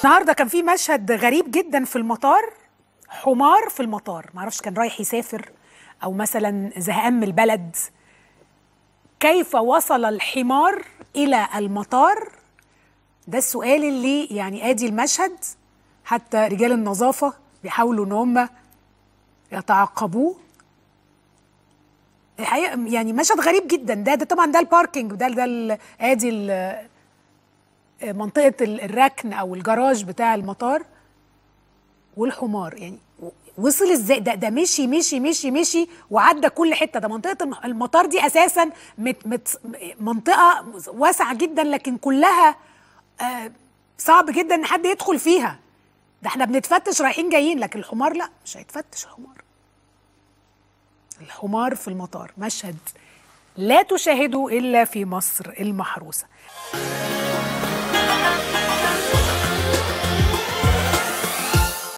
النهارده كان في مشهد غريب جدا في المطار حمار في المطار معرفش كان رايح يسافر او مثلا زهقان من البلد كيف وصل الحمار الى المطار ده السؤال اللي يعني ادي المشهد حتى رجال النظافه بيحاولوا ان هم يتعقبوه الحقيقه يعني مشهد غريب جدا ده ده طبعا ده الباركينج وده ده ال- ادي ال- منطقه ال- الركن او الجراج بتاع المطار والحمار يعني و- وصل ازاي ده ده مشي مشي مشي مشي وعدى كل حته ده منطقه الم- المطار دي اساسا مت مت منطقه واسعه جدا لكن كلها آه صعب جدا ان حد يدخل فيها ده احنا بنتفتش رايحين جايين لكن الحمار لا مش هيتفتش الحمار الحمار في المطار مشهد لا تشاهده الا في مصر المحروسه